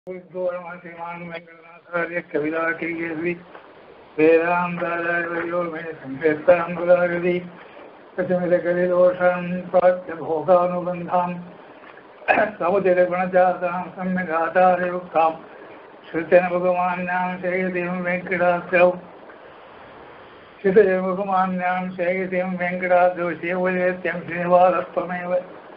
श्रीमान् वेङ्कटनाथार्य कविदाकिर्यसि वेदान्ताचार्यो मे संकेतानुदागति कचमिदकलिदोषान् प्राप्य भोगानुबन्धान् समुदिरगुणजातां सम्यगाचार्ययुक्तां श्रुतेन भगवान्यां शेयतीं वेङ्कटास्यौ श्रुतेन भगवान्यां शेयतीं वेङ्कटाद्यौ शिवोदेत्यं श्रीनिवासत्वमेव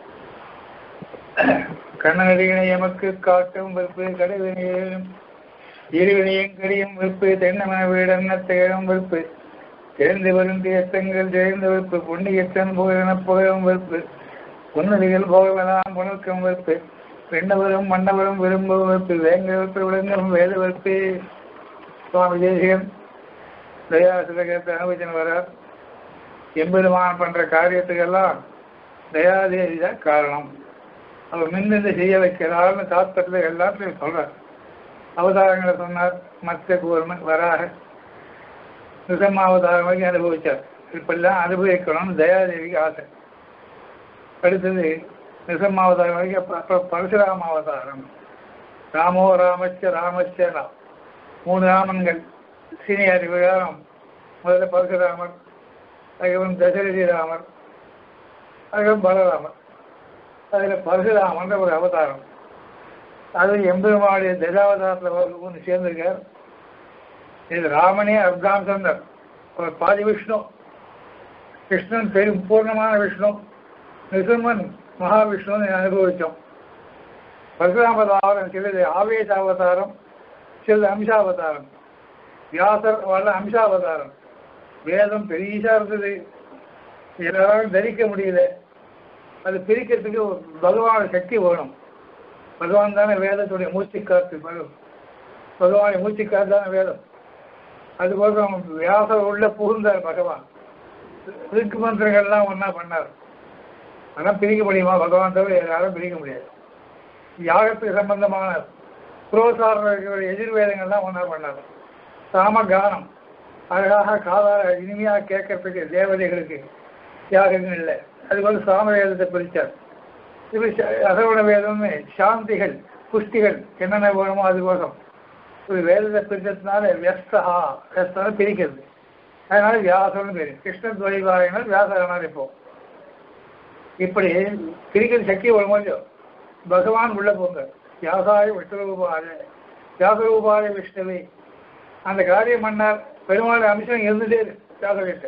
கண்ணனடிகளை எமக்கு காட்டும் வெறுப்பு கடைவினையும் இருவினையும் கடியும் வெறுப்பு தென்னமன வீடன்ன தேடும் வெறுப்பு தெரிந்து வரும் தேசங்கள் தெரிந்த வெறுப்பு புண்ணியத்தன் புகழென புகழும் வெறுப்பு உன்னதிகள் போகலாம் புணர்க்கும் வெறுப்பு பெண்ணவரும் மன்னவரும் விரும்பும் வெறுப்பு வேங்க வெறுப்பு விளங்கும் வேத வெறுப்பு சுவாமி தேசிகன் தயாசிரகத்தை அனுபவிச்சன் வரார் எம்பெருமான் பண்ற காரியத்துக்கெல்லாம் தயாதேவி தான் காரணம் அவர் மின்னந்து செய்ய வைக்கிறார்னு சாஸ்திரத்தில் எல்லாத்தையும் சொல்றார் அவதாரங்களை சொன்னார் மத்திய கூர்மன் வராக நிசமாவதாரம் வரைக்கும் அனுபவிச்சார் இப்பெல்லாம் அனுபவிக்கணும்னு தயாதேவிக்கு ஆசை அடுத்தது நிசமாவதாரம் வரைக்கும் அப்புறம் அப்புறம் பரசுராம அவதாரம் ராமோ ராமச்ச ராமச்ச ராம் மூணு ராமன்கள் சீனியார் விவகாரம் முதல்ல பரசுராமர் அதுக்கப்புறம் தசரதி ராமர் அதுக்கப்புறம் பலராமர் அதில் பரசுராமன்ற ஒரு அவதாரம் அது எம்பெருமாளுடைய தசாவதாரத்தில் ஒன்று சேர்ந்திருக்கார் இது ராமனே அப்காம்சந்தர் ஒரு பாதி விஷ்ணு கிருஷ்ணன் பெரும் பூர்ணமான விஷ்ணு நிருமன் மகாவிஷ்ணுன்னு அனுபவித்தோம் பரசுராமதாரம் சிலது ஆவேச அவதாரம் சிலது அம்சாவதாரம் வியாசர் வல்ல அம்சாவதாரம் வேதம் பெரியசா இருந்தது எல்லாரும் தரிக்க முடியல அது பிரிக்கிறதுக்கு பகவான சக்தி வேணும் பகவான் தானே வேதத்துடைய மூச்சு காத்து பகவானுடைய மூச்சு காத்து தானே வேதம் அதுபோல வியாசர் உள்ள புகுந்தார் பகவான் ரிக்கு மந்திரங்கள்லாம் ஒன்றா பண்ணார் ஆனால் பிரிக்க முடியுமா பகவான் தவிர யாரும் பிரிக்க முடியாது யாகத்துக்கு சம்பந்தமான புரோசாரர்களுடைய எதிர்வேதங்கள்லாம் ஒன்றா பண்ணார் சாம கானம் அழகாக காதார இனிமையாக கேட்கறதுக்கு தேவதைகளுக்கு தியாகங்கள் இல்லை அதுபோல சாம வேதத்தை பிரித்தார் இது அசவண வேதம்னு சாந்திகள் புஷ்டிகள் என்னென்ன வேணுமோ அதுக்கோசம் ஒரு வேதத்தை பிரித்ததுனால வியஸ்தா வியஸ்தான பிரிக்கிறது அதனால வியாசம்னு பேரு கிருஷ்ண துவைபாயனர் வியாசகனார் இப்போ இப்படி பிரிக்கிறது சக்தி வருமோ இல்லையோ பகவான் உள்ள போங்க வியாசாய விஷ்ணுரூபாய வியாசரூபாய விஷ்ணுவே அந்த காரியம் பண்ணார் பெருமாள் அம்சம் இருந்துட்டே வியாசகிட்ட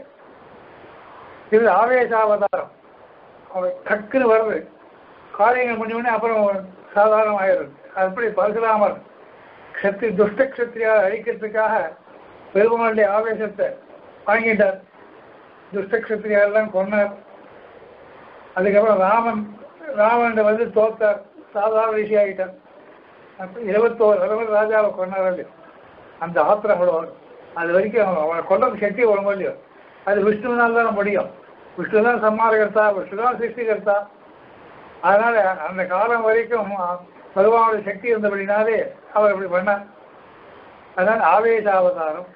இது ஆவேசாவதாரம் அவர் டக்குன்னு வருது காரியங்கள் முடிஞ்சோடனே அப்புறம் சாதாரணம் ஆயிடுது அப்படி பரசுராமர் கத்திரி துஷ்ட கத்திரியா அழிக்கிறதுக்காக பெருமாளுடைய ஆவேசத்தை வாங்கிட்டார் துஷ்ட கத்திரியாரெல்லாம் கொண்டார் அதுக்கப்புறம் ராமன் ராமன் வந்து தோத்தார் சாதாரண விஷயம் ஆகிட்டார் அப்போ இருபத்தோரு தலைவர் ராஜாவை கொண்டார் இல்லையோ அந்த ஆத்திரம் வரும் அது வரைக்கும் அவனை கொண்டது சக்தி வரும் இல்லையோ அது விஷ்ணுனால் தான் முடியும் விஷ்ணு தான் சம்மாரகர்த்தா விஷ்ணு தான் சிருஷ்டிகர்த்தா அதனால அந்த காலம் வரைக்கும் பகவானுடைய சக்தி இருந்தபடினாலே அவர் இப்படி பண்ணார் அதனால் ஆவேச அவதாரம்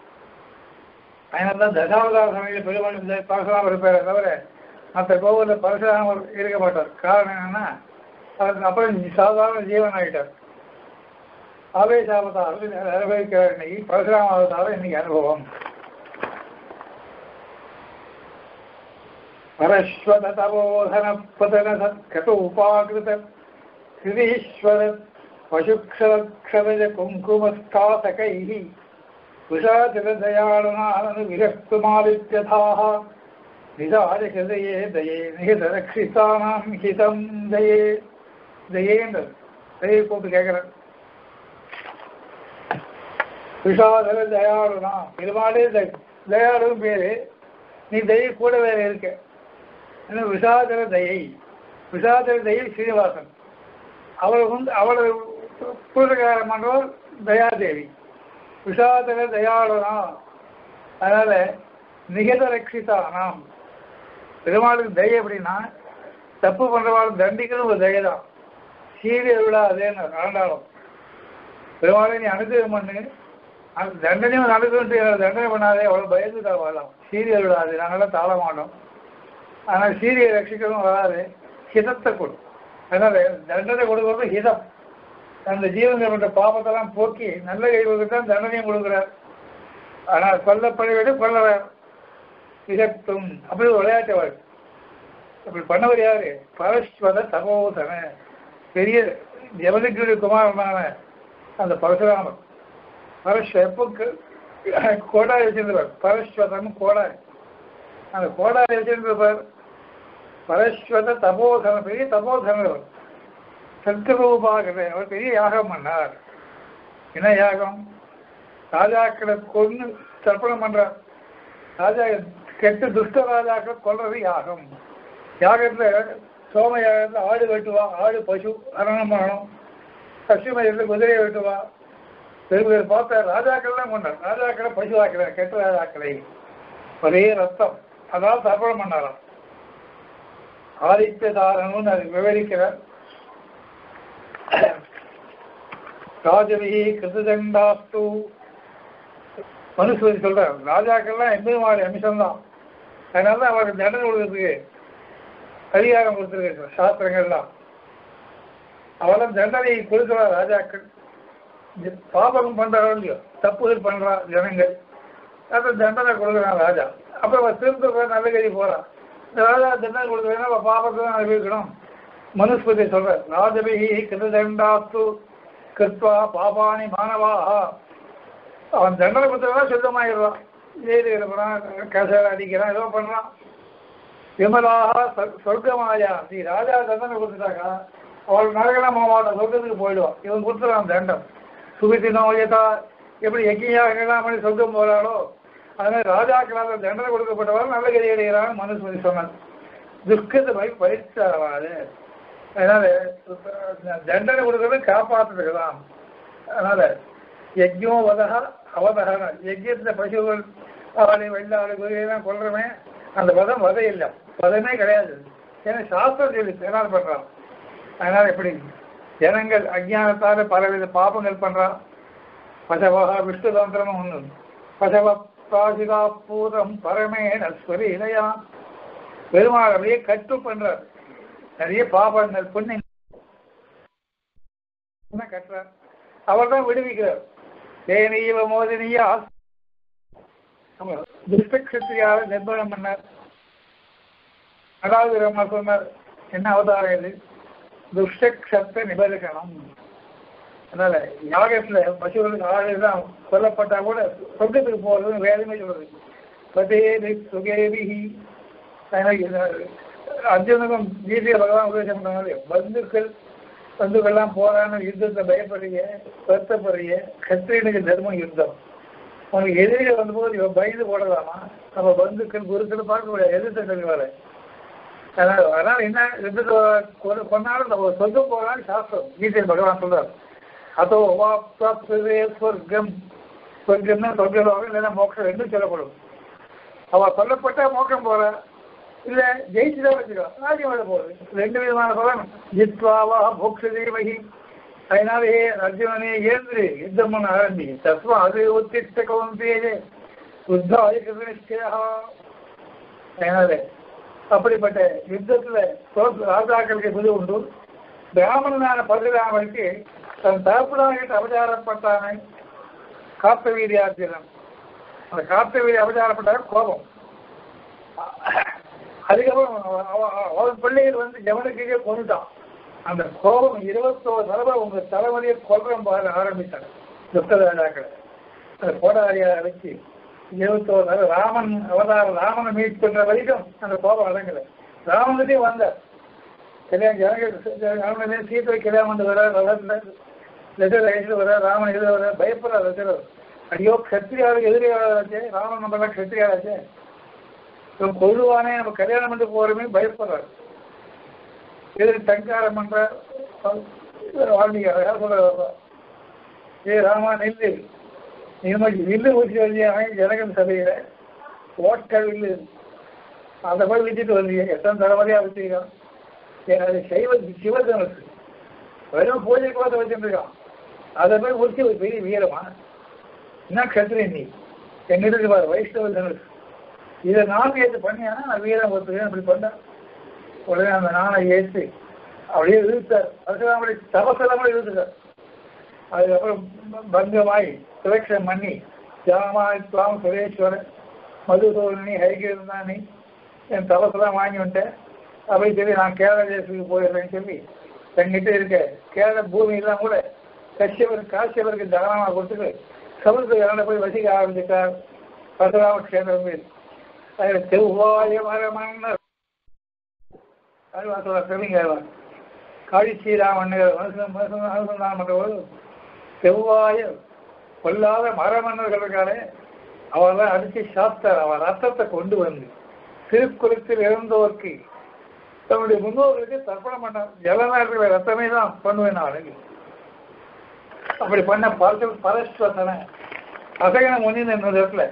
அதனால தான் தசாவதார சமயத்தில் பெருமாள் பரசுராமர் இருப்பார் தவிர மற்ற கோவிலில் பரசுராமர் இருக்க மாட்டார் காரணம் என்னன்னா அவருக்கு அப்புறம் சாதாரண ஜீவன் ஆகிட்டார் ஆவேச அவதாரம் அனுபவிக்கிறார் இன்னைக்கு பரசுராம அவதாரம் இன்னைக்கு அனுபவம் परश्वततबोधनपतनसत्कट उपाकृत हृदीश्वर पशुक्षरक्षरज कुङ्कुमस्तासकैः वृषाचलदयाळुनाननुविरक्तुमालित्यथाः निधारहृदये दये निहितरक्षितानां हितं दये दयेन्द्र दये கூப்பிட்டு கேட்குறேன் விஷாதர தயாளுனா பெருமாளே தயாளும் பேரு நீ தயை கூடவே இருக்க என்ன விஷாதர தயை விஷாதர தயை ஸ்ரீனிவாசன் அவளை வந்து அவளை பூர்வகாரம் பண்ணுவோர் தயாதேவி விஷாதர தயாளனா அதனால நிகத ரட்சிதா நாம் பெருமாளுக்கு தயை அப்படின்னா தப்பு பண்றவாள் தண்டிக்கணும் ஒரு தயை தான் சீரிய விழாதேன்னு ஆண்டாலும் பெருமாளை நீ அனுகிரகம் பண்ணு அந்த தண்டனையும் நடக்கும் தண்டனை பண்ணாதே அவ்வளோ பயந்துட்டா வாழலாம் சீரியல் விடாது நாங்களாம் தாழ மாட்டோம் ஆனால் சீரியை ரட்சிக்கவும் வராது ஹிதத்தை கொடு அதனால தண்டனை கொடுக்கறது ஹிதம் அந்த ஜீவன்களோட பாவத்தெல்லாம் போக்கி நல்ல கைவுக்கு தான் தண்டனையும் கொடுக்குறார் ஆனால் கொல்லப்பட விட கொல்லவர் விதத்தும் அப்படி ஒரு விளையாட்டவர் அப்படி பண்ணவர் யாரு பரஸ்வத தபோதன பெரிய ஜெவதிக்குடைய குமாரனான அந்த பரசுராமர் பரஸ்வ எப்போ கோடாரி வச்சிருந்தவர் பரஸ்வதம் கோடாரி அந்த கோடாரி வச்சிருந்தவர் பரஸ்வத தபோதன பெரிய தபோதனர் சத்ரூபாக அவர் பெரிய யாகம் பண்ணார் என்ன யாகம் ராஜாக்களை கொண்டு தர்ப்பணம் பண்றார் ராஜா கெட்டு துஷ்ட ராஜாக்களை கொல்றது யாகம் யாகத்துல சோம யாகத்துல ஆடு வெட்டுவா ஆடு பசு அரணம் பண்ணணும் பசுமையில் குதிரையை வெட்டுவா பெரு பேர் பார்த்த ராஜாக்கள்லாம் கொண்டார் ராஜாக்களை பசு ஆக்கிறார் கெட்ட ராஜாக்களை ஒரே ரத்தம் அதாவது தர்ப்பணம் பண்ணாராம் ஆதித்ய தாரணும்னு அது விவரிக்கிறார் ராஜவிகி கிருதண்டாஸ்து மனுஷன் சொல்றார் ராஜாக்கள்லாம் எம்பெருமாடி அம்சம்தான் அதனால தான் அவருக்கு தண்டனை கொடுக்கறதுக்கு அதிகாரம் கொடுத்துருக்க சாஸ்திரங்கள்லாம் அவெல்லாம் தண்டனை கொடுக்கிறார் ராஜாக்கள் பாபகம் பண்றாரோ இல்லையோ தப்புகள் பண்றா ஜனங்கள் அது தண்டனை கொடுக்குறான் ராஜா அப்ப அவன் திரும்ப நல்ல கதி போறான் இந்த ராஜா தண்டனை கொடுக்குறேன்னா அவன் பாபத்தை தான் அனுபவிக்கணும் மனுஸ்பதி சொல்ற ராஜபிகி கிருதண்டாஸ்து கிருத்வா பாபானி மாணவாக அவன் தண்டனை கொடுத்தவனா சுத்தமாயிடுறான் ஏறி இருக்கிறான் கசை அடிக்கிறான் ஏதோ பண்றான் விமலாக சொ- சொர்க்கமாயா நீ ராஜா தண்டனை கொடுத்துட்டாக்கா அவள் நரகலாம் மாவட்டம் சொர்க்கத்துக்கு போயிடுவான் இவன் கொடுத்துறான் தண்டம் சுபித்தி நோயதா எப்படி எக்கியாகலாம் பண்ணி சொர்க்கம் போறாளோ அதனால ராஜாக்களால் தண்டனை கொடுக்கப்பட்டவர் நல்ல கதி அடைகிறான் மனுஸ்மதி சொன்னான் துஷ்கத்தை போய் பயிற்சாவாது அதனால தண்டனை கொடுக்கறது காப்பாற்றுறது தான் அதனால யஜ்யோ வதகா அவதகன யஜ்யத்துல பசுகள் ஆடு வெள்ளாடு குதிரையெல்லாம் கொள்றவன் அந்த வதம் வதை இல்லை வதமே கிடையாது ஏன்னா சாஸ்திரம் சொல்லி என்ன பண்றான் அதனால எப்படி ஜனங்கள் அஜ்ஞானத்தால பலவித பாபங்கள் பண்றான் பசவகா விஷ்ணு தந்திரமும் ஒண்ணு பசவ பாசிதா பூதம் பரமேன ஸ்வரி இளையா பெருமாள் அப்படியே கட்டு பண்றார் நிறைய பாபங்கள் புண்ணிய கட்டுறார் அவர் தான் விடுவிக்கிறார் தேனீவ மோதினியா துஷ்டக்ஷத்திரியாக நிர்பயம் பண்ணார் அதாவது நம்ம சொன்னார் என்ன அவதாரம் இது துஷ்டக்ஷத்தை நிபரிக்கணும் அதனால யாகத்துல பசுகளுக்கு ஆடு தான் கொல்லப்பட்டா கூட சொர்க்கத்துக்கு போறதுன்னு வேதமே சொல்றது பதேவி சுகேவிஹி அர்ஜுனுக்கும் கீதையை பகவான் உபதேசம் பண்ணாரு பந்துக்கள் பந்துக்கள்லாம் போறான்னு யுத்தத்தை பயப்படுறீங்க வருத்தப்படுறீங்க கத்திரியனுக்கு தர்மம் யுத்தம் உனக்கு எதிரிகள் வந்தபோது இவன் பயந்து போடலாமா நம்ம பந்துக்கள் குருக்கள் பார்க்க முடியாது எதிர்த்து சொல்லுவாரு அதனால அதனால என்ன யுத்தத்தை கொ- கொன்னாலும் நம்ம சொர்க்கம் போகலான்னு சாஸ்திரம் கீதையில் பகவான் சொல்றாரு அதோ வாப்தே சொர்க்கம் சொர்க்கம்னா சொர்க்கம் இல்லைன்னா மோட்சம் ரெண்டும் சொல்லப்படும் அவ கொல்லப்பட்டா மோட்சம் போற இல்ல ஜெயிச்சுதான் வச்சுக்கோ ராஜ்யம் போகுது ரெண்டு விதமான பலன் ஜித்வாவா மோக்ஷ தேவகி அதனாலே அர்ஜுனனே ஏந்திரு யுத்தம் பண்ண ஆரம்பி தத்வா அது உத்திஷ்ட கவுந்தேஜே யுத்தாய கிருஷ்ணா அதனால அப்படிப்பட்ட யுத்தத்துல தோற்று ராஜாக்களுக்கு புது உண்டு பிராமணனான பரசுராமனுக்கு தன் தகப்பனாகிட்ட அபச்சாரப்பட்டானை காத்த வீரியார்ஜுனன் அந்த காத்த வீரி அபச்சாரப்பட்டார் கோபம் அதுக்கப்புறம் அவ- அவ- அவன் பிள்ளைகள் வந்து ஜவனுக்கே கொண்டுட்டான் அந்த கோபம் இருபத்தோரு தடவை உங்க தலைமுறையை கொல்றம் பாரு ஆரம்பித்தாங்க துஷ்டராஜாக்களை அந்த கோடாரியை வச்சு இருபத்தோரு தடவை ராமன் அவதாரம் ராமனை மீட் பண்ற வரைக்கும் அந்த கோபம் அடங்கல ராமனுக்கே வந்தார் கல்யாணம் ஜனங்கள் ராமனே சீத்தை கல்யாணம் வந்து வர ரதத்துல லெட்டர் எழுதி வர ராமன் எழுத வர பயப்படுற லெட்டர் ஐயோ கத்திரியாளுக்கு எதிரியாளாச்சே ராமன் நம்ம எல்லாம் கத்திரியாளாச்சே இவன் கொள்ளுவானே நம்ம கல்யாணம் பண்ணி போறமே பயப்படுறாரு எதிரி சங்காரம் பண்ற வாழ்க்கை யார் சொல்ற ஏ ராமா நெல்லு நீங்க வில்லு ஊற்றி வந்தியாங்க ஜனகன் சபையில ஓட்ட வில்லு அதை போய் வச்சுட்டு வந்தீங்க எத்தனை தலைமுறையா வச்சிருக்கான் அது சைவ சிவதனுக்கு வெறும் பூஜைக்கு பார்த்து வச்சுருக்கான் அதை போய் முடிச்சு ஒரு பெரிய வீரமா என்ன கத்திரி நீ எங்கிட்ட பாரு வைஷ்ணவ தனுஷ் இதை நான் ஏற்று பண்ணியானா நான் வீரம் ஒத்துக்கிறேன் அப்படி பண்ணேன் உடனே அந்த நானை ஏற்று அப்படியே இழுத்தார் பரசுராமடி தபசெல்லாம் கூட இழுத்துட்டார் அதுக்கப்புறம் பங்கமாய் சுரக்ஷம் பண்ணி ஜாமாய் துவாம் சுரேஸ்வரன் மதுசூதனி ஹரிகிருந்தானி என் தபசெல்லாம் வாங்கி வந்துட்டேன் அப்படி சொல்லி நான் கேரள தேசத்துக்கு போயிடுறேன்னு சொல்லி என்கிட்ட இருக்க கேரள பூமியெல்லாம் கூட கஷ்யபர் காசியபருக்கு தானமாக கொடுத்துட்டு சமுத்திர இறந்த போய் வசிக்க ஆரம்பிச்சிட்டார் பரசுராம கஷேத்திரம் மீது அதில் செவ்வாய மரமன்னர் அதுவா சொல்லுங்க காளி ஸ்ரீராமன் அனுசந்தானம் பண்ணும்போது செவ்வாய கொல்லாத மரமன்னர்கள் இருக்காளே அவெல்லாம் அடிச்சு சாப்பிட்டார் அவன் ரத்தத்தை கொண்டு வந்து திருக்குளத்தில் இருந்தோர்க்கு தன்னுடைய முன்னோர்களுக்கு தர்ப்பணம் பண்ணார் ஜலநாட்டுல ரத்தமே தான் பண்ணுவேன் நான் அழகு அப்படி பண்ண பரசு பரஸ்வத்தனை அசகன முன்னின் என்னோட இடத்துல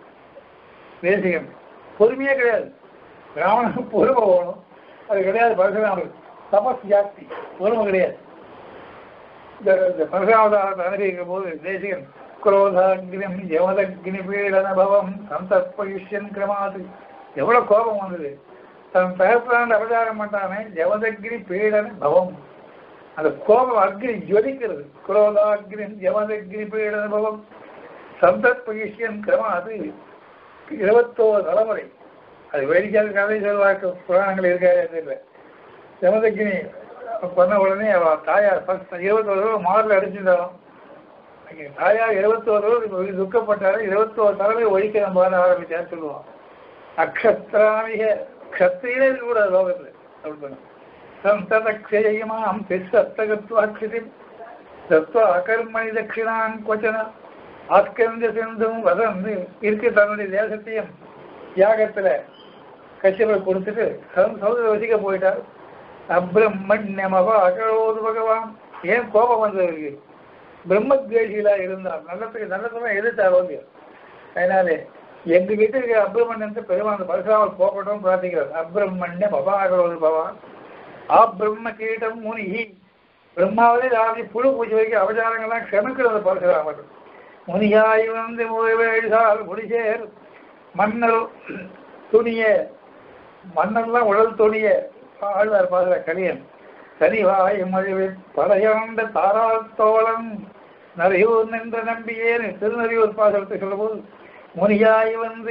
தேசிகன் பொறுமையே கிடையாது பிராமணனுக்கு பொறுமை போகணும் அது கிடையாது பரசுராமனுக்கு தபஸ் ஜாஸ்தி பொறுமை கிடையாது இந்த இந்த பரசுராமதாரத்தை அனுபவிக்கும் போது தேசிகன் குரோதாகிரம் யமதக்னி பீடனபவம் சந்தர்ப்பயுஷ்யன் கிரமாது எவ்வளவு கோபம் வந்தது தன் தகப்பனான் அபச்சாரம் பண்ணானே யமதக்னி பீடன பவம் அந்த கோபம் அக்னி ஜொலிக்கிறது குரோதாகிரம் யமதக்னி பீடன பவம் சந்தர்ப்பயுஷ்யன் கிரமாது இருபத்தோரு தலைமுறை அது வேடிக்கையாக கதை சொல்வாக்கு புராணங்கள் இருக்காது தெரியல யமதக்னி பண்ண உடனே அவ தாயார் ஃபர்ஸ்ட் இருபத்தோரு ரூபா மாரில் அடிச்சிருந்தாலும் அங்கே தாயார் இருபத்தோரு ரூபா துக்கப்பட்டாரு இருபத்தோரு தலைமை ஒழிக்க நம்ம வர ஆரம்பிச்சான்னு சொல்லுவான் அக்ஷத்ராமிக க்ஷத்திரியிலே கூட லோகத்தில் அப்படி சந்ததக்ஷயமாம் திசத்தகத்வாட்சிதி தத்துவ அகர்மணி தட்சிணான் கொச்சன ஆஸ்கந்த சிந்தும் வதந்து இருக்கு தன்னுடைய தேசத்தையும் யாகத்துல கஷ்யபர் கொடுத்துட்டு சௌதர வசிக்க போயிட்டார் அப்பிரம்மண்யமவ அகரோது பகவான் ஏன் கோபம் வந்தவருக்கு பிரம்மத்வேஷிகளா இருந்தார் நல்லத்துக்கு நல்லதுதான் எதிர்த்தார் இல்லையோ அதனாலே எங்க வீட்டுக்கு அப்பிரமணியத்தை பெருமாள் பரசுராமல் போகட்டும் பிரார்த்திக்கிறார் அப்பிரமணியம் அபாகரோது பகவான் ஆ பிரம்ம கீட்டம் முனிகி பிரம்மாவிலே ராதி புழு பூஜை வைக்க அவதாரங்கள்லாம் க்ஷமிக்கிறது பரசுராமர் முனியாய் வந்து முழுவேழ்கால் முடிசேர் மன்னர் துணிய மன்னர்லாம் உடல் துணிய ஆழ்வார் பாசுற கலியன் சரிவாய் மழிவில் படையாண்ட தாராள் தோழன் நரையூர் நின்ற நம்பியேன்னு திருநறியூர் பாசுரத்தை சொல்லும்போது முனியாய் வந்து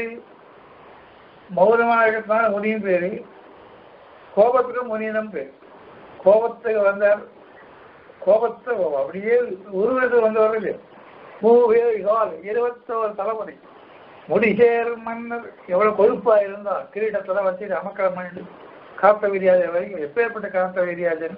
மௌனமாகத்தான் முனியும் பேரு கோபத்துக்கு முனியினம் பேர் கோபத்துக்கு வந்தார் கோபத்தை அப்படியே உருவத்து வந்தவர்கள் மூவேழு கால் இருபத்தோரு தலைமுறை முடிசேர் மன்னர் எவ்வளவு கொழுப்பா இருந்தா கிரீடத்துல வச்சுட்டு அமக்கலம் பண்ணிட்டு காத்த வீரியாஜன் வரைக்கும் எப்பேற்பட்ட காத்த வீரியாஜன்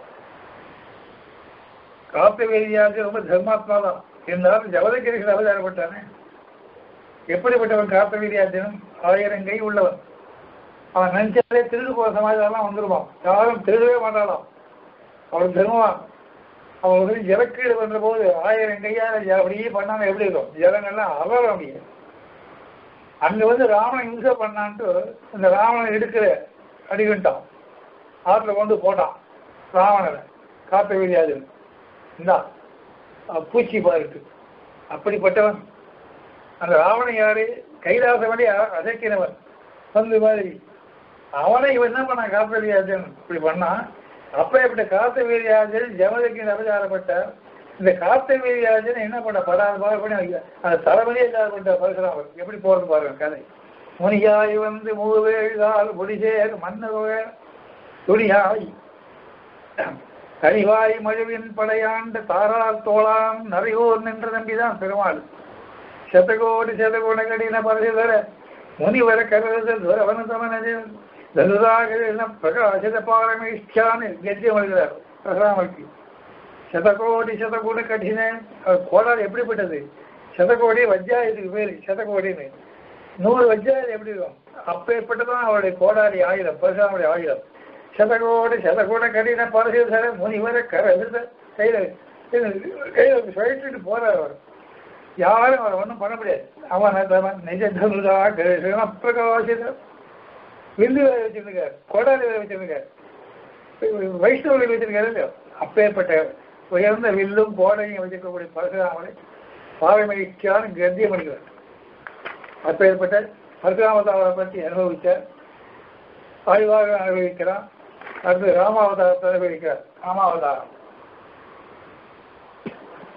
காத்த வீரியாஜன் ரொம்ப தர்மாத்மா தான் இருந்தாலும் ஜவதகிரிகள் அவதாரப்பட்டானே எப்படிப்பட்டவன் காத்த வீரியாஜனும் ஆயிரம் கை உள்ளவன் அவன் நினைச்சாலே திருடு போற சமாஜம் வந்துருவான் யாரும் திருடவே மாட்டாளாம் அவன் தருவான் அவன் வந்து ஜலக்கீடு பண்ற போது ஆயிரம் கையால அப்படியே பண்ணாம எப்படி இருக்கும் ஜலங்கள்லாம் அலற முடியும் அங்க வந்து ராவணன் இம்சை பண்ணான்ட்டு இந்த ராவணன் எடுக்கிற அடிக்கிட்டான் ஆற்றுல கொண்டு போட்டான் ராவணனை காத்த வீரியாது இந்தா பூச்சி பாருக்கு அப்படிப்பட்டவன் அந்த ராவணன் யாரு கைலாசவனே அசைக்கிறவன் வந்து மாதிரி அவனை இவன் என்ன பண்ணான் காத்த வீரியாஜன் இப்படி பண்ணான் அப்ப இப்படி காத்த வீரியாஜன் ஜமதக்கு அபச்சாரப்பட்ட இந்த காத்த வீரியாஜன் என்ன பண்ண படாத பாரு பண்ணி அந்த தலைவலியே பண்ண பரசுராமர் எப்படி போறது பாருங்க கதை முனியாய் வந்து மூவேழால் முடிசேர் மன்னரோக துணியாய் கனிவாய் மழுவின் படையாண்டு தாரார் தோளான் நரையோர் நின்ற நம்பிதான் பெருமாள் சதகோடி சதகுண கடின பரசிதர முனிவர கருது துரவன தமனது தனுதாக பிரகாசித பாரமேஷ்டான்னு கெத்தியம் எழுதுகிறார் பரசுராமருக்கு சதகோடி சதகுண கடின கோடால் எப்படிப்பட்டது சதகோடி வஜ்ஜாயத்துக்கு பேரு சதகோடின்னு நூறு வஜ்ஜாயம் எப்படி இருக்கும் அப்பேற்பட்டதான் அவருடைய கோடாரி ஆயுதம் பரசுராமுடைய ஆயுதம் சதகோடி சதகோட கடின பரசுதர முனிவர கருத கையில கையில சொல்லிட்டு போறார் அவர் யாரும் அவரை ஒன்றும் பண்ண முடியாது அவன் நிஜ தனுதா கிருஷ்ண பிரகாசித வில்லு வேலை வச்சிருக்கார் கோடாரி வேலை வச்சிருக்கார் வைஷ்ணவர்கள் வச்சிருக்காரு இல்லையோ அப்பேற்பட்ட உயர்ந்த வில்லும் கோடையும் வச்சிருக்கக்கூடிய பரசுராமனை பாவமகிழ்ச்சியான கத்தியம் அளிக்கிறார் அப்பேற்பட்ட பரசுராமதாவரை பற்றி அனுபவித்தார் ஆய்வாக அனுபவிக்கிறான் அடுத்து ராமாவதாரத்தை அனுபவிக்கிறார் ராமாவதாரம்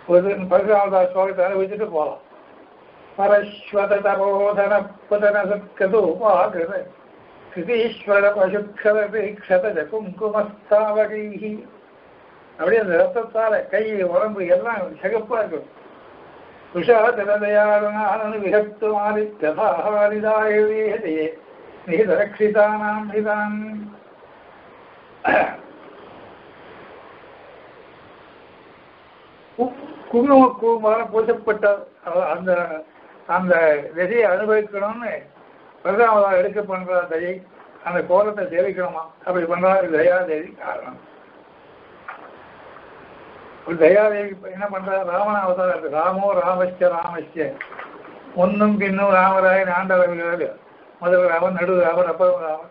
ஒரு பரசுராமதாஸ் ஸ்லோகத்தை அனுபவிச்சுட்டு போகலாம் பரஸ்வத தபோதன புதன சத்கது உபாகிருத கிருதீஸ்வர பசுக்ஷரதி க்ஷத குங்குமஸ்தாவகைஹி அப்படியே அந்த ரத்தத்தால கை உடம்பு எல்லாம் சிகப்பா இருக்கும் விஷாதனதயாளனானு விகத்து மாறி ததாஹாரிதாயே நிதரக்ஷிதானாம் நிதான் குங்குமக்குமார பூசப்பட்ட அ- அந்த அந்த விதையை அனுபவிக்கணும்னு பிரதாமதாக எடுக்க பண்ற தயை அந்த கோலத்தை சேவிக்கணுமா அப்படி பண்றா தயாதேவி காரணம் ஒரு தயாதேவி என்ன பண்றா ராமன அவதாரம் ராமோ ராமஸ்ய ராமஸ்ய முன்னும் பின்னும் ராமராய ஆண்டவர்கள் முதல் ராமன் நடு ராமன் அப்புறம் ராமன்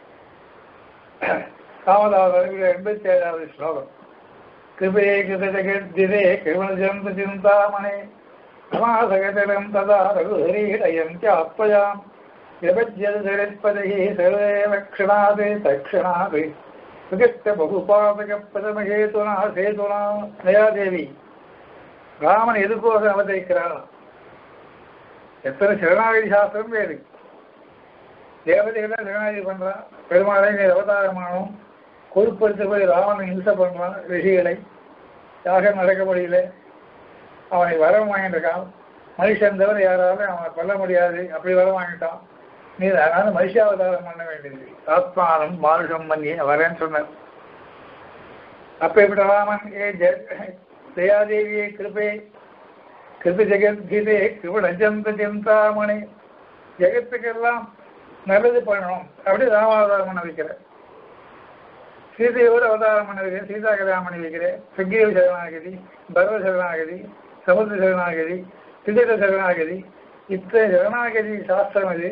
ராமதாவதாரம் எண்பத்தி ஏழாவது ஸ்லோகம் கிருபே கிருதஜகத்திரே கிருமஜந்த சிந்தாமணே சமாசகதலம் ததா ரகுஹரீடயம் சாப்பயாம் விபஜ்யது ஜெகத்பதகி சர்வேவ க்ஷணாது தக்ஷணாது சுகத்த பகுபாதக பதமகேதுனா சேதுனா தயாதேவி ராமன் எதுக்கோக அவதரிக்கிறான் எத்தனை சரணாகதி சாஸ்திரம் வேறு தேவதைகள் தான் சரணாகதி பண்றான் பெருமாளை நீ அவதாரமானோம் கொழுப்படுத்த போய் ராவணன் இம்சை பண்றான் ரிஷிகளை யாகம் நடக்க முடியல அவனை வரம் வாங்கிட்டு மனுஷன் தவிர யாராலும் அவனை கொல்ல முடியாது அப்படி வரம் வாங்கிட்டான் நீ அதனால மனுஷாவதாரம் பண்ண வேண்டியது ஆத்மானம் மானுஷம் பண்ணி வரேன்னு சொன்னார் அப்ப இப்படி ராமன் ஏ ஜெ- தயாதேவியே கிருபே கிருப ஜெகத்கீதே கிருபணஜந்த சிந்தாமணி ஜெகத்துக்கெல்லாம் நல்லது பண்ணணும் அப்படி ராமாவதாரம் பண்ண வைக்கிறேன் சீதையோடு அவதாரம் பண்ண வைக்கிறேன் சீதா கல்யாணம் பண்ணி வைக்கிறேன் சுக்ரீவ சரணாகதி பரவ சரணாகதி சமுத்திர சரணாகதி திதிர சரணாகதி இத்தனை சரணாகதி சாஸ்திரம் இது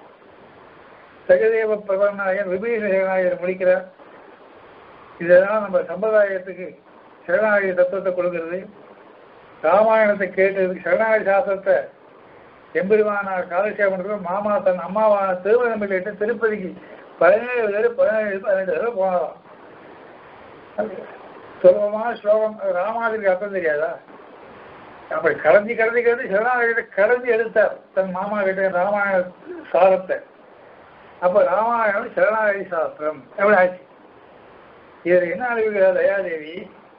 சகதேவ பிரபன்னாயன் விபீஷண சரணாகதி முடிக்கிறார் இதெல்லாம் நம்ம சம்பிரதாயத்துக்கு சரணாகதி தத்துவத்தை கொடுக்கிறது ராமாயணத்தை கேட்டதுக்கு சரணாகதி சாஸ்திரத்தை எம்பெருமானார் காலட்சேபம் பண்றது மாமா தன் அம்மாவான திருமணம் கேட்டு திருப்பதிக்கு பதினேழு பேர் பதினேழு பதினெட்டு பேர் போனதாம் சுலபமான ஸ்லோகம் அது ராமாதிரிக்கு அர்த்தம் தெரியாதா அப்படி கடைஞ்சி கடைஞ்சி கடைஞ்சி சரணாகதியை கடைஞ்சி எடுத்தார் தன் மாமா கிட்ட ராமாயண சாரத்தை அப்ப ராமாயணம் சரணாகதி சாஸ்திரம் எப்படி ஆச்சு இதில் என்ன அறிவுகிறார் தயாதேவி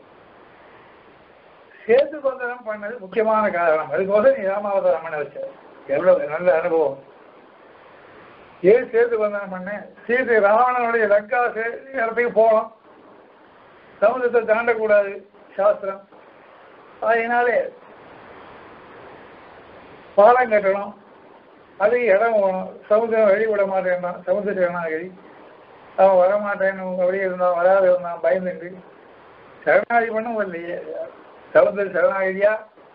சேது பந்தனம் பண்ணது முக்கியமான காரணம் அதுக்கோசம் நீ ராமாவதாரம் பண்ண வச்ச எவ்வளவு நல்ல அனுபவம் ஏன் சேது பந்தனம் பண்ண சீதை ராவணனுடைய லங்கா சே- இடத்துக்கு போகணும் சமுதிரத்தை தாண்டக்கூடாது சாஸ்திரம் அதனாலே பாலம் கட்டணும் அதுக்கு இடம் போகணும் சமுதிரம் வெளி விட மாட்டேன்டான் சமுதிர சரணாகதி அவன் வரமாட்டேன்னு அப்படியே இருந்தான் வராது இருந்தான் பயந்துட்டு சரணாகதி பண்ணும் இல்லையே சமுதிர சரணாகதியா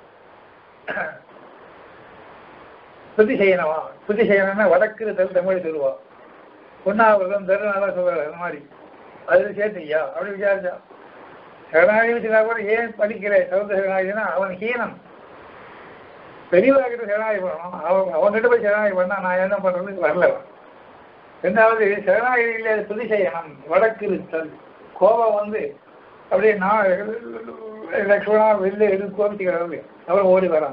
ஸ்துதி செய்யணுமா ஸ்துதி செய்யணும்னா வடக்கு தல் தமிழ் சொல்லுவா பொன்னாவிரதம் தருணாலாம் சொல்றாரு அந்த மாதிரி அதில் சேர்த்துக்கியா அப்படி விசாரிச்சா சரணாகதி வச்சுனா கூட ஏன் படிக்கிற சமுதிர சரணாகதினா அவன் ஹீனம் பெரியவர்கிட்ட சரணாகி பண்ணணும் அவன் அவன்கிட்ட போய் சரணாகி பண்ணா நான் என்ன பண்றது வரல ரெண்டாவது சரணாகிரியில் துதி செய்யணும் வடக்கு இருத்தல் கோபம் வந்து அப்படியே நான் லக்ஷ்மணா வெளில எடுத்து கோபிச்சுக்கிறது அவன் ஓடி வரான்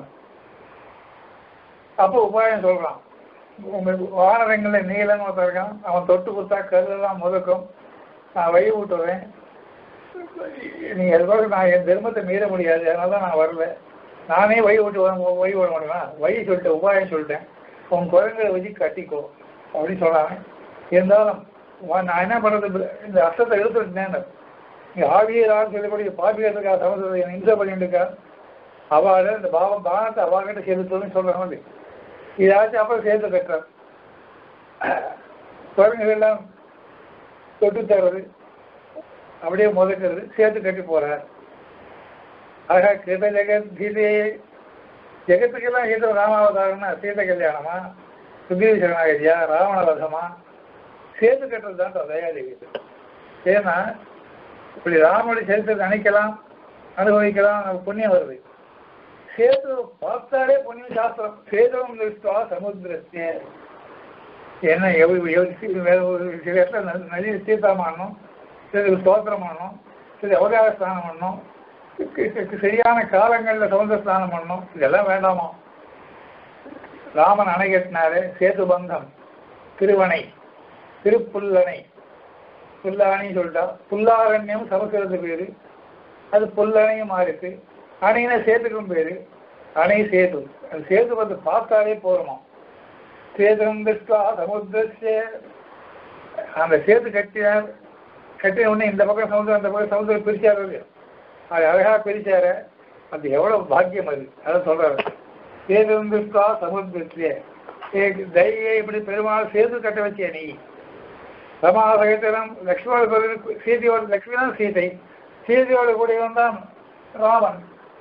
அப்போ உபாயம் சொல்றான் உங்க வானரங்கள்ல நீளம் ஒருத்தன் இருக்கான் அவன் தொட்டு கொடுத்தா கருதெல்லாம் முதக்கும் நான் வழி விட்டுறேன் நீங்க அதுக்காக நான் என் தர்மத்தை மீற முடியாது அதனால தான் நான் வரல நானே வழி விட்டு வர வழி விட முடியுமா வழி சொல்லிட்டேன் உபாயம் சொல்லிட்டேன் உன் குரங்களை வச்சு கட்டிக்கோ அப்படின்னு சொன்னாங்க இருந்தாலும் வா- நான் என்ன பண்றது இந்த அர்த்தத்தை எடுத்துட்டேன் இங்க ஆவியரான்னு சொல்லக்கூடிய பாபியத்துக்கா சமஸ்கிருத இம்சை பண்ணிட்டு இருக்கா அவளை இந்த பாவம் பானத்தை அவாகிட்ட செலுத்துன்னு சொல்றாங்க இதாச்சும் அப்புறம் சேர்த்து கட்டுறார் குரங்குகள் எல்லாம் தொட்டு தர்றது அப்படியே முதக்கிறது சேர்த்து கட்டி போறார் ஆக கிருத ஜெகத் கீதையே ஜெகத்துக்கெல்லாம் ஏதோ ராமாவதாரம்னா சீத கல்யாணமா சுக்ரீவ சரணாகதியா ராவண வதமா சேர்த்து கட்டுறது தான் தயாதேவி ஏன்னா இப்படி ராமனுடைய சரித்திரத்தை நினைக்கலாம் அனுபவிக்கலாம் நமக்கு புண்ணியம் வருது சேது பார்த்தாலே புண்ணியம் சாஸ்திரம் சேதுவம் திருஷ்டா சமுத்திரத்தே என்ன எவ்வளவு எவ்வளவு வேற ஒரு சில இடத்துல நதி- நதி தீர்த்தம் பண்ணணும் சில ஸ்தோத்திரம் பண்ணணும் சில அவகார ஸ்தானம் பண்ணணும் சரியான காலங்களில் சமுதிர ஸ்நானம் பண்ணணும் இதெல்லாம் வேண்டாமா ராமன் அணை கட்டினாரு சேது பந்தம் திருவணை திருப்புல்லணை புல்லாணி சொல்லிட்டா புல்லாரண்யம் சமஸ்கிருத பேரு அது புல்லணையும் மாறிட்டு அணையின சேத்துக்கும் பேரு அணை சேது அது சேது வந்து பார்த்தாலே போகணும் சேதும் திருஷ்டா சமுத்திரஸ்ய அந்த சேது கட்டினார் கட்டின உடனே இந்த பக்கம் சமுதிரம் அந்த பக்கம் சமுதிரம் பிரிச்சாரு இல்லையா? அது அழகா பிரிச்சாரு அது எவ்வளவு பாக்கியம் அது அதை சொல்றாரு சேதும் திருஷ்டா சமுத்திரஸ்ய தையை இப்படி பெருமாள் சேது கட்ட வச்சே நீ சமாசகத்திடம் லக்ஷ்மண கோவில் சீதையோட லக்ஷ்மி தான் சீதை சீதையோட கூடியவன் தான் ராமன்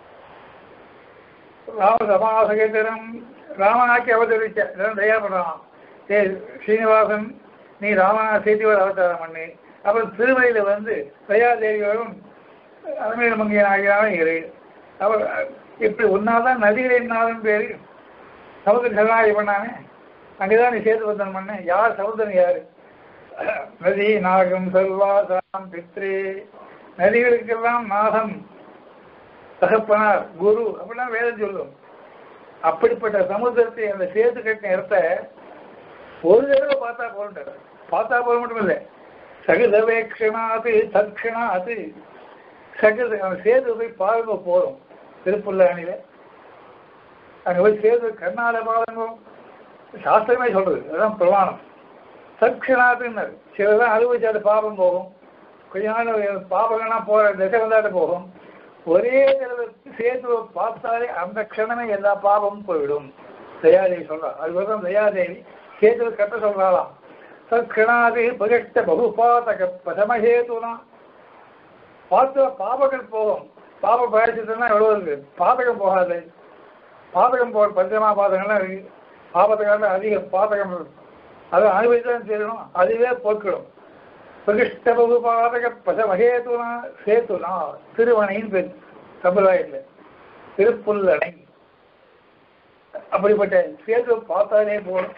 ராம சமாசகத்திடம் ராமனாக்கி அவதரிச்ச இதெல்லாம் தயாபடுறான் ஏ ஸ்ரீனிவாசன் நீ ராமனா சீதையோட அவதாரம் பண்ணு அப்புறம் திருமலையில வந்து தயாதேவியோடும் அலமேல மங்கையன் ஆகியாலும் இரு அவர் இப்படி ஒன்னாதான் நதிகளின் நாளும் பேரு சமுதிர சரணாகி பண்ணானே அங்கேதான் நீ சேது வந்தன் பண்ண யார் சமுதிரன் யாரு நதி நாகம் செல்வாசாம் பித்ரே நதிகளுக்கெல்லாம் நாகம் தகப்பனார் குரு அப்படிலாம் வேதம் சொல்லும் அப்படிப்பட்ட சமுதிரத்தை அந்த சேது கட்டின இடத்த ஒரு தடவை பார்த்தா போறாரு பார்த்தா போல மட்டும் இல்லை சகுதவேக்ஷனாது தக்ஷணாது சகுத அந்த சேது போய் பாருங்க போறோம் திருப்புள்ள அணில அங்க போய் சேது கண்ணால பாருங்க சாஸ்திரமே சொல்றது அதுதான் பிரமாணம் சக்ஷனாத்துன்னு சிலதான் அனுபவிச்சு அது பாபம் போகும் கொஞ்ச நாள் பாபங்கள்லாம் போற திசை வந்தாட்டு போகும் ஒரே தடவை சேதுவை பார்த்தாலே அந்த க்ஷணமே எல்லா பாபமும் போயிடும் தயாதேவி சொல்றா அதுக்கப்புறம் தயாதேவி சேதுவை கட்ட சொல்றாளாம் சக்ஷணாது பகிஷ்ட பகுபாதக பதமஹேதுனா பார்த்த பாபங்கள் போகும் பாப பயிற்சினா எவ்வளவு இருக்கு பாதகம் போகாது பாதகம் போகிற பஞ்சமா பாதகம்லாம் இருக்கு பாபத்துக்காக அதிக பாதகம் இருக்கு அதை அனுபவித்தான் தெரியணும் அதுவே போக்கிடும் பிரகிஷ்ட பகுபாதக பசமகேதுனா சேத்துனா திருவணையின் பேர் சம்பிரதாயத்தில் திருப்புல்லணை அப்படிப்பட்ட சேது பார்த்தாலே போதும்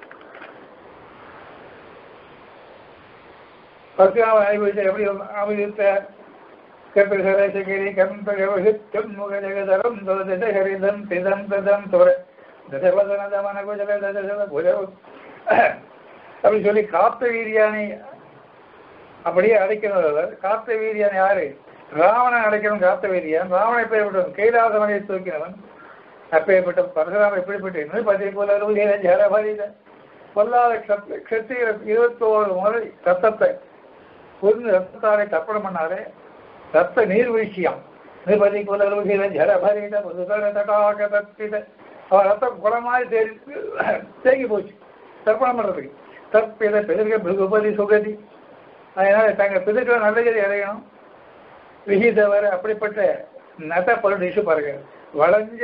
பரசுராம அனுபவித்த எப்படி அனுபவித்த கற்பகரசகிரி கம்பகவசித்தம் முக ஜெகதரம் ஹரிதம் திதம் ததம் துர தசவதன தமன குஜல தசல குஜவ அப்படி சொல்லி காத்த வீரியானை அப்படியே அடைக்கணும் காத்த வீரியான் யாரு ராவணன் அடைக்கணும் காத்த வீரியான் ராவணன் எப்பேற்பட்டவன் கைலாசமனையை தூக்கினவன் அப்பேற்பட்ட பரசுராம எப்படிப்பட்ட பதி போல ஜலபரித பொல்லாத கத்திர இருபத்தோரு முறை ரத்தத்தை புரிந்து ரத்தத்தாரை தப்பணம் பண்ணாரு ரத்த நீர்வீழ்ச்சியாம் நிர்பதி குலருகிற ஜலபரித முதுகர தடாக தத்தித அவன் ரத்தம் குளமாய் தேடி தேங்கி போச்சு தர்ப்பணம் பண்ணுறதுக்கு தற்பித பிதற்க பிருகுபதி சுகதி அதனால தங்கள் பிதற்களை நல்ல கதி அடையணும் விகிதவர் அப்படிப்பட்ட நட்ட பருடிஷு பாருங்க வளைஞ்ச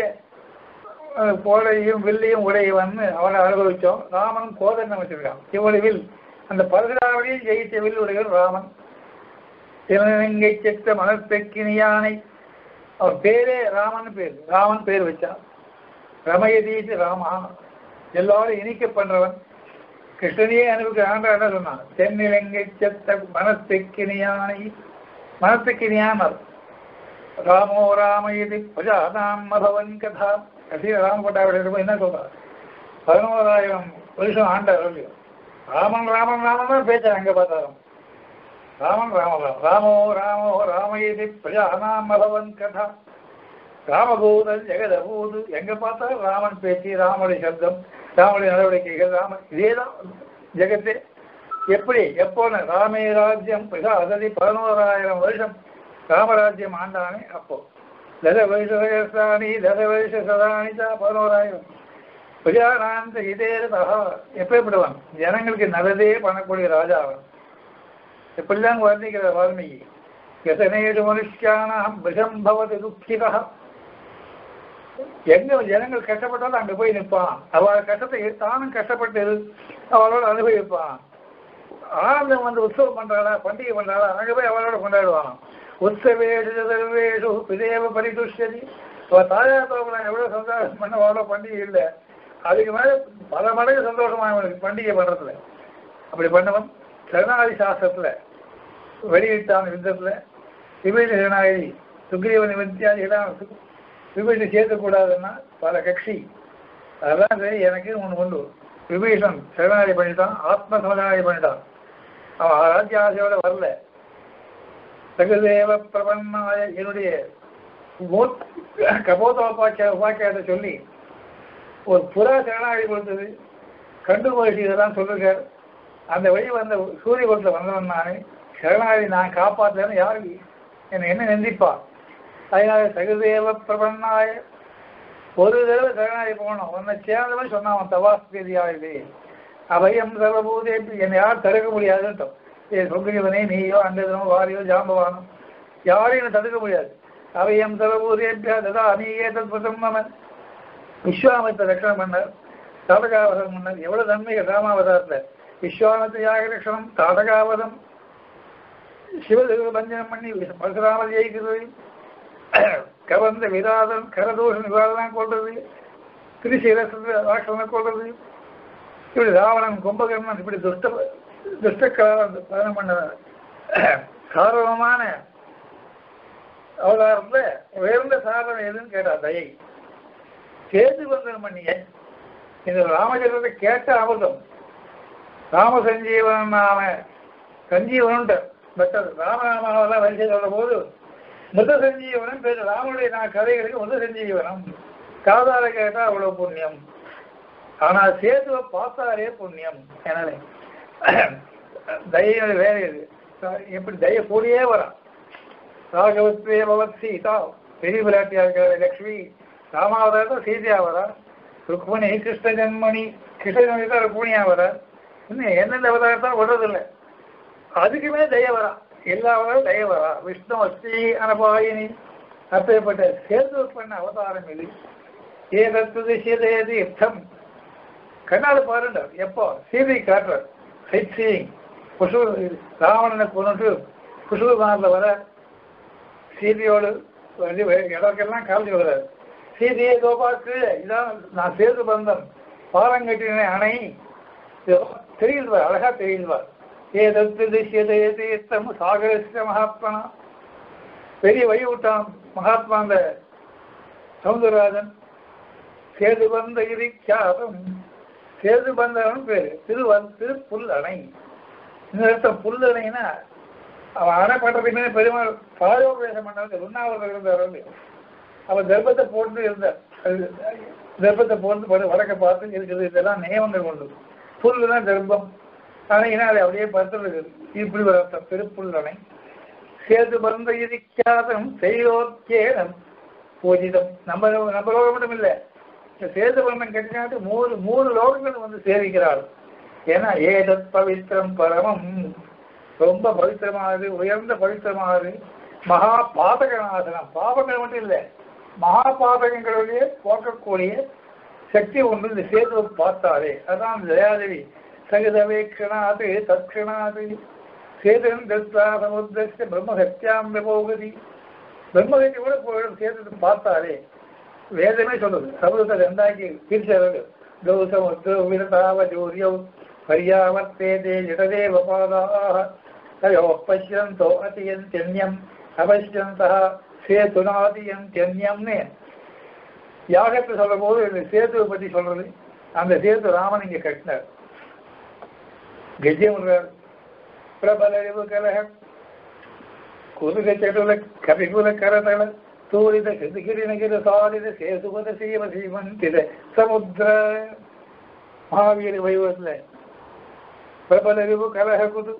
கோடையும் வில்லையும் உடையும் வந்து அவனை அனுபவிச்சோம் ராமன் கோதன் வச்சிருக்கான் இவனுடைய வில் அந்த பரசுராமனையும் ஜெயித்த வில் உடையவர் ராமன் திருநங்கை செத்த மனத்தெக்கினியானை அவர் பேரே ராமன் பேர் ராமன் பேர் வச்சான் ரமயதீது ராமா எல்லாரும் இனிக்க பண்றவன் கிருஷ்ணனையே அனுபவிக்க ஆண்டா என்ன சொன்னான் தென்னிலங்கை செத்த மனத்துக்கினியானை மனத்துக்கினியானர் ராமோ ராம இது பிரஜாதாம் மதவன் கதா கடைசியில் ராமபட்டாவுடைய என்ன சொல்றார் பதினோராயிரம் வருஷம் ஆண்டார் இல்லையோ ராமன் ராமன் ராமன் தான் பேச்சார் அங்க பார்த்தாலும் ராமன் ராமன் ராமோ ராமோ ராம இது பிரஜானாம் மதவன் கதா ராமபூதன் ஜெகதபூது எங்க பார்த்தாலும் ராமன் பேச்சு ராமனுடைய சப்தம் ராமனுடைய நடவடிக்கைகள் ராமன் இதேதான் ஜெகத்தே எப்படி எப்போன்னு ராமே ராஜ்யம் பிரசாததி பதினோராயிரம் வருஷம் ராமராஜ்யம் ஆண்டானே அப்போ தச வருஷாணி தச வருஷ சதானி தான் பதினோராயிரம் பிரஜானாந்த இதே எப்படிப்படுவான் ஜனங்களுக்கு நல்லதே பண்ணக்கூடிய ராஜா அவன் எப்படிதான் வர்ணிக்கிற வால்மீகி எத்தனையேழு மனுஷியானாம் விஷம் பவது துக்கிதா எங்க ஜனங்கள் கஷ்டப்பட்டாலும் அங்க போய் நிற்பான் அவள் கஷ்டத்தை தானும் கஷ்டப்பட்டு அவளோட அனுபவிப்பான் ஆனந்தம் வந்து உற்சவம் பண்றாளா பண்டிகை பண்றாளா அங்க போய் அவளோட கொண்டாடுவான் உற்சவேஷு சர்வேஷு பிதேவ பரிதுஷ்யதி அவ தாயார் தோப்பலாம் எவ்வளவு சந்தோஷம் பண்ண அவ்வளோ பண்டிகை இல்லை அதுக்கு மேல பல மடங்கு சந்தோஷமா அவனுக்கு பண்டிகை பண்றதுல அப்படி பண்ணவன் சரணாகதி சாஸ்திரத்துல வெளியிட்டான் யுத்தத்துல விபீட சரணாகதி சுக்ரீவன் வித்தியாதிகளாம் விபீஷன் சேர்க்கக்கூடாதுன்னா பல கட்சி அதெல்லாம் சரி எனக்கு ஒன்று உண்டு விபீஷன் சரணாதி பண்ணிட்டான் ஆத்ம சமதானி பண்ணிட்டான் அவன் ராஜ்ய ஆசையோட வரல சகுதேவ பிரபன்னாய என்னுடைய மூத்- கபோதோபாக்கிய உபாக்கியத்தை சொல்லி ஒரு புறா சரணாகி கொடுத்தது கண்டு மகிழ்ச்சி இதெல்லாம் சொல்லிருக்கார் அந்த வழி வந்த சூரிய குலத்தில் வந்தவன் நான் சரணாகி நான் காப்பாற்றுறேன்னு யாரு என்னை என்ன நிந்திப்பா அதனால சகுதேவ பிரபன்னாய ஒரு தடவை சரணாகி போகணும் உன்னை சேர்ந்தவன் சொன்னான் அவன் தவாஸ்பீதியாகவே அபயம் சர்வபூதே என்னை யாரும் தடுக்க முடியாதுன்ட்டோம் ஏ சொங்கிவனே நீயோ அண்டதனோ வாரியோ ஜாம்பவானோ யாரையும் என்னை தடுக்க முடியாது அபயம் சர்வபூதேபியா ததா அநீகே தத்புதம் மம விஸ்வாமித்த ரட்சணம் பண்ணார் தாடகாவதம் பண்ணார் எவ்வளவு நன்மைகள் ராமாவதாரத்தில் விஸ்வாமித்த யாக ரட்சணம் தாடகாவதம் சிவதேவ பஞ்சனம் பண்ணி பரசுராமர் ஜெயிக்கிறது கவர்ந்த விராதம் கரதோஷ நிவாரணம் கொள்றது திருசிரசு ராட்சனை கொள்றது இப்படி ராவணன் கும்பகர்ணன் இப்படி துஷ்ட துஷ்டக்கலாக பயணம் பண்ண சாரவமான அவதாரத்துல உயர்ந்த சாதனம் எதுன்னு கேட்டா தயை சேது வந்தனம் பண்ணிய இந்த ராமச்சந்திரத்தை கேட்ட அமிர்தம் ராம சஞ்சீவன் நாம சஞ்சீவனுண்டு பட் அது ராமநாமாவெல்லாம் வரிசை சொல்லும் போது முத சஞ்சீவனம் பேர் ராமனுடைய நான் கதைகளுக்கு முத சஞ்சீவனம் காதால கேட்டா அவ்வளவு புண்ணியம் ஆனா சேதுவை பார்த்தாலே புண்ணியம் எனவே தயை வேற இது எப்படி தய கூடியே வரான் ராகவத்வே பவத் சீதா பெரிய விளையாட்டியா இருக்கிற லக்ஷ்மி ராமாவதாரத்தில் சீதையா வரா ருக்மணி கிருஷ்ண ஜன்மணி கிருஷ்ண ஜன்மணி தான் ருக்மணியா வரா இன்னும் எந்தெந்த அவதாரத்தான் விடுறதில்லை அதுக்குமே தய வரா எல்லா அவதாரம் தய வரா விஷ்ணு அஸ்தி அனபாயினி அப்பேற்பட்ட சேர்ந்து பண்ண அவதாரம் இது ஏதத்து சீதையது யுத்தம் கண்ணால் பாருங்க எப்போ சீதை காட்டுறார் சைட் சீயிங் புஷு ராவணனை கொண்டுட்டு புஷ்பமாரில் வர சீதையோடு வந்து இடக்கெல்லாம் காலத்து வர்றாரு சீதையை கோபாக்கு இதான் நான் சேர்ந்து பந்தம் பாலம் கட்டின அணை தெரியுதுவா அழகா தெரியுதுவா ஏதத்து திசியதே தீர்த்தம் சாகரசிய மகாத்மனா பெரிய வழி விட்டான் மகாத்மா அந்த சவுந்தரராஜன் சேது பந்த இரிக்காதம் சேது பந்தவன் பேரு திருவன் திருப்புல் அணை இந்த இடத்துல புல் அணைன்னா அவன் அணை பண்றதுக்கு பெருமாள் பாயோபதேசம் பண்ணவங்க உண்ணாவிரதம் இருந்தார் அவன் தர்ப்பத்தை போட்டு இருந்தார் அது தர்ப்பத்தை போட்டு படு வடக்க பார்த்து இருக்குது இதெல்லாம் நியமங்கள் கொண்டு புல் தான் தர்ப்பம் அணைனா அதை அப்படியே படுத்துறது இப்படி ஒரு அர்த்தம் திருப்புல் அணை சேது பந்த இரிக்காதம் செய்தோர்க்கேனம் பூஜிதம் நம்ம நம்ம லோகம் மட்டும் இல்லை இந்த சேது பந்தம் கட்டினாட்டு மூணு மூணு லோகங்கள் வந்து சேவிக்கிறாள் ஏன்னா ஏதத் பவித்திரம் பரமம் ரொம்ப பவித்திரமானது உயர்ந்த பவித்திரமானது மகா பாதகநாசனம் பாவங்கள் மட்டும் இல்லை மகா பாதகங்களுடைய போக்கக்கூடிய சக்தி ஒன்று இந்த சேதுவை பார்த்தாலே அதான் தயாதேவி சகிதவேக்ஷணாது தட்சிணாது சேதன் தஸ்தா சமுத்திரஸ்ய பிரம்மஹத்யாம் விபோகதி பிரம்மகத்தி கூட போயிடும் சேதத்தை பார்த்தாலே வேதமே சொல்லுது சமுதிரத்தை ரெண்டாக்கி பிரிச்சாரு கௌசமுத்து விரதாவ ஜோரியோ பரியாவர்த்தேதே ஜடதேவ பாதாக தயோ பசியந்தோ அதியந்தியன்யம் அபசியந்தா சேதுனாதியந்தியன்யம்னு யாகத்தை சொல்லும் போது இந்த சேதுவை பற்றி சொல்றது அந்த சேது ராமன் இங்க கட்டினார் கஜ்யமுறார் பிரபலறிவு கலக குருக செடுல கவிகுல கரதள தூரித சிதுகிரிநகிர சாரித சேதுபத சீவ சீமந்திர சமுத்திர மகாவீர வைபவத்தில் பிரபலறிவு கலக குது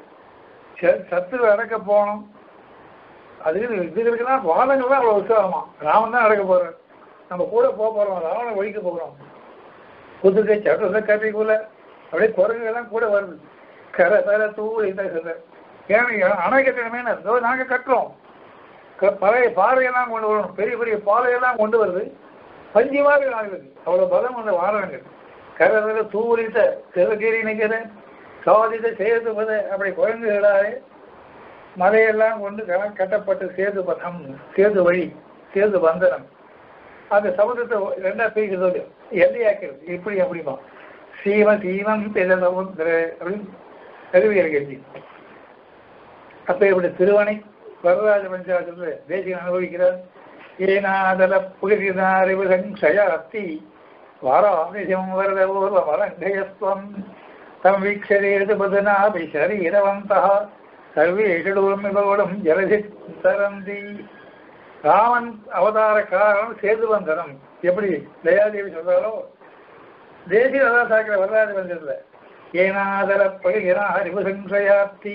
சத்து அடக்க போனோம் அது இதுகளுக்கெல்லாம் வாதங்கள் தான் அவ்வளோ உற்சாகமா ராமன் தான் அடக்க போறார் நம்ம கூட போக போறோம் ராவணை ஒழிக்க போகிறோம் குதிரை சடுல கவிகுல அப்படியே குரங்குகள்லாம் கூட வருது கரை தர தூள் இந்த ஏன்னா அணை கட்டணமே நாங்க கட்டுறோம் பழைய பாறையெல்லாம் கொண்டு வரணும் பெரிய பெரிய பாறையெல்லாம் கொண்டு வருது பஞ்சு மாதிரி ஆகுது அவ்வளவு பலம் அந்த வாரணங்கள் கரதர தூரித சிவகிரி நிகிற சாதித சேதுபத அப்படி குழந்தைகளாலே மலையெல்லாம் கொண்டு கட்டப்பட்ட சேது பதம் சேது வழி சேது பந்தனம் அந்த சமுதிரத்தை ரெண்டா பிரிக்கிறது எல்லையாக்கிறது இப்படி அப்படிமா சீவ சீவம் பித சமுத்திர அப்படின்னு கருவியல் கேள்வி அப்ப இப்படி திருவணை வரராஜ பஞ்சாயத்துல தேசியம் அனுபவிக்கிறார் ஏனாதல புகிரிதாரிவு சங்கயாப்தி வாராமிஷம் வரத பூர்வ மலங்கயஸ்வம் தம் வீக்ஷரேது பதனாபி சரீரவந்தः சர்வேஷு மிகவும் ஜலதி தரந்தி ராமன் அவதார காரணம் சேதுவந்தனம் எப்படி தயாதேவி சொல்றாரோ தேசிய ரதா சாக்கிற வரலாறு வந்ததுல ஏனாதல பகிரா அறிவு சங்கயாப்தி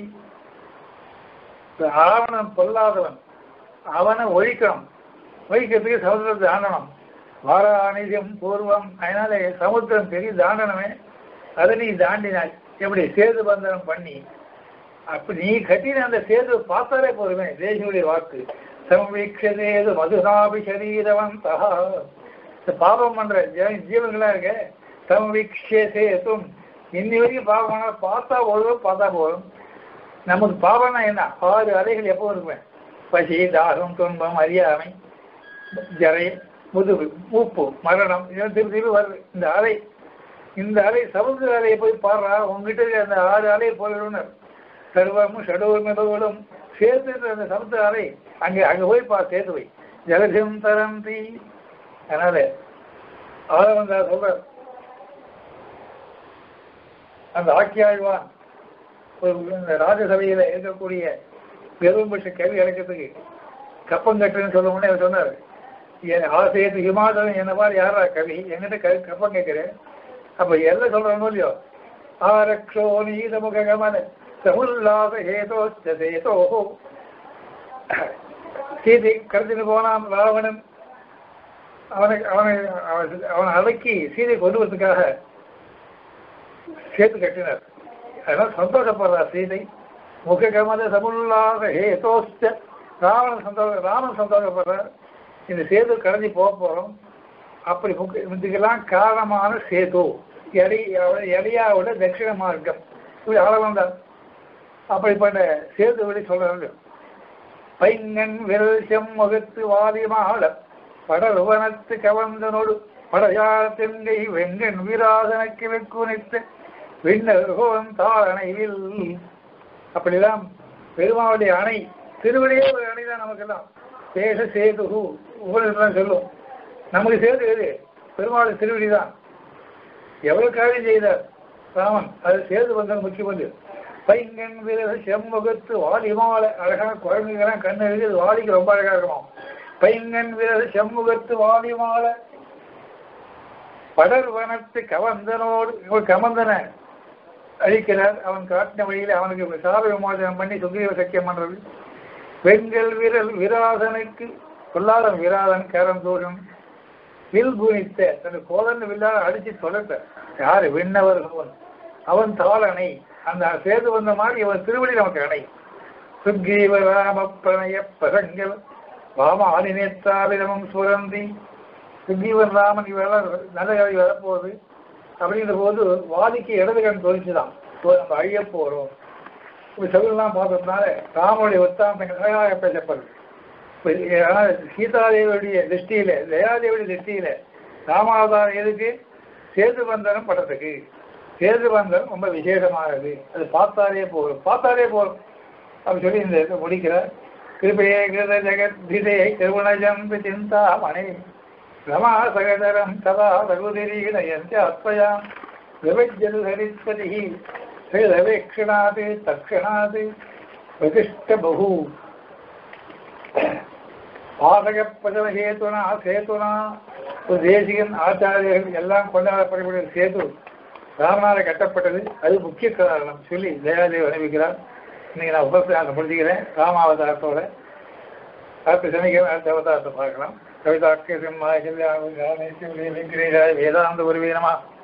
ஆவணம் பொல்லாதவன் அவனை ஒழிக்கணும் ஒழிக்கிறதுக்கு சமுத்திரத்தை தாண்டனம் வாராநிதியம் பூர்வம் அதனால சமுத்திரம் பெரிய தாண்டனமே அதை நீ தாண்டினாய் எப்படி சேது பந்தனம் பண்ணி அப்படி நீ கட்டின அந்த சேது பார்த்தாலே போதுமே தேசியுடைய வாக்கு சமவீக்ஷதேது மதுராபி சரீரவந்தா இந்த பாபம் பண்ற ஜீ- ஜீவன்களா இருக்க சமவீக்ஷே சேதும் இன்னி வரைக்கும் பாபம் பண்ணா பார்த்தா போதும் பார்த்தா போதும் நமக்கு பாவம்னா என்ன ஆறு அலைகள் எப்போ இருக்குமே பசி தாகம் துன்பம் அறியாமை ஜரை முதுகு மூப்பு மரணம் இதெல்லாம் திருப்பி திருப்பி வருது இந்த அலை இந்த அலை சமுத்திர அலையை போய் பாடுறா உங்ககிட்ட இருக்க அந்த ஆறு அலையை போயிடும்னு சர்வமும் ஷடோர்மிதங்களும் சேர்த்து அந்த சமுத்திர அலை அங்கே அங்கே போய் பா சேர்த்து போய் ஜலசிம் தரந்தி அதனால ஆதவந்தா சொல்ற அந்த ஆக்கியாழ்வான் ஒரு இந்த ராஜசபையில இருக்கக்கூடிய பெரும்பட்ச கேள்வி இறக்கிறதுக்கு கப்பம் கட்டுன்னு சொல்ல உடனே அவர் சொன்னார் என் ஆசையத்து ஹிமாலயம் என்ன மாதிரி யாரா கவி என்கிட்ட க கப்பம் கேட்கிறேன் அப்ப என்ன சொல்றாங்க இல்லையோ ஆரக்ஷோ நீத முக கமன சமுல்லாச ஹேதோ சேதோ சீதை கடத்திட்டு போனான் ராவணன் அவனை அவனை அவன் அவனை அடக்கி சீதை கொண்டு வரதுக்காக சேர்த்து கட்டினார் அதெல்லாம் சந்தோஷப்படுறார் சீதை முக கமத சமுல்லாத ஹேதோஸ்ட ராவணன் சந்தோஷ ராமன் சந்தோஷப்படுறார் இந்த சேது கடந்து போக போறோம் அப்படி முக இதுக்கெல்லாம் காரணமான சேது எடி எடியாவோட தட்சிண மார்க்கம் இப்படி ஆளவந்தார் அப்படிப்பட்ட சேது வழி சொல்றாங்க பைங்கன் விரல் செம்முகத்து வாதிமாள படருவனத்து கவர்ந்தனோடு படையாளத்தின்கை வெங்கன் வீராதனக்கு வெக்குனித்து விண்ணர்கோன் தாரணைவில் அப்படிதான் பெருமாவுடைய அணை திருவடியே ஒரு அணை தான் நமக்கெல்லாம் தேச சேது உபநிலாம் சொல்லும் நமக்கு சேது எது பெருமாள் திருவடி தான் எவ்வளவு காரியம் செய்தார் ராமன் அது சேது வந்தன் முக்கியம் வந்து பைங்கன் வீரர் செம்முகத்து வாலிமால அழகான குழந்தைங்களாம் கண்ணு இருக்குது வாலிக்கு ரொம்ப அழகா இருக்குமாம் பைங்கன் வீரர் செம்முகத்து வாலிமால படர் வனத்து கவந்தனோடு ஒரு கமந்தனை அழிக்கிறார் அவன் காட்டின வழியில் அவனுக்கு சாப விமோசனம் பண்ணி சுக்ரீவ சக்கியம் பண்றது பெண்கள் வீரல் விராதனுக்கு கொல்லாதன் விராதன் கரந்தோறும் வில் குணித்த தன் கோதன் வில்லாத அடிச்சு தொடர்த்த யாரு விண்ணவர் அவன் அவன் தாளனை அந்த சேது வந்த மாதிரி இவன் திருவடி நமக்கு அணை சுக்ரீவ ராம பிரணய பசங்கள் வாம ஆதினேத்தாபிரமம் சுரந்தி சுக்ரீவன் ராமன் இவெல்லாம் நல்ல கதை வரப்போகுது அப்படின்ற போது வாதிக்கு இடது கண் தோழிச்சுதான் நம்ம அழிய போறோம் இப்படி சொல்லலாம் பார்த்ததுனால ராமனுடைய ஒத்தாந்தங்கள் அழகாக பேசப்படுது இப்ப இது- ஆனால் சீதாதேவியுடைய திருஷ்டியில தயாதேவியுடைய திருஷ்டியில ராமாவதாரம் எதுக்கு சேது பந்தனம் படத்துக்கு சேது பந்தனம் ரொம்ப விசேஷமானது அது பார்த்தாலே போதும் பார்த்தாலே போதும் அப்படி சொல்லி இந்த இதை முடிக்கிறார் கிருபையே கிருத ஜெகத் திசையை திருவுணஜம் சிந்தா மணி ரமா சகதரம் சதா ரகுதிரீணயந்த அத்வயாம் விவஜ்ஜது ஹரிஸ்வதி ஸ்ரீரவேக்ஷணாத் தக்ஷணாத் பிரதிஷ்ட பகு பாதகப்பதவ ஹேதுனா சேதுனா ஒரு தேசிகன் ஆச்சாரியர்கள் எல்லாம் கொண்டாடப்படக்கூடிய சேது ராமனால கட்டப்பட்டது அது முக்கிய காரணம் சொல்லி தயாதேவி அனுப்பிக்கிறார் இன்னைக்கு நான் உபப்பிரயாசம் முடிச்சுக்கிறேன் ராமாவதாரத்தோட அடுத்த சனிக்கிழமை அடுத்த அவதாரத்தை பார்க்கலாம் கவிதாக்கிய சிம்மாய கல்யாண வேதாந்த குருவீனமா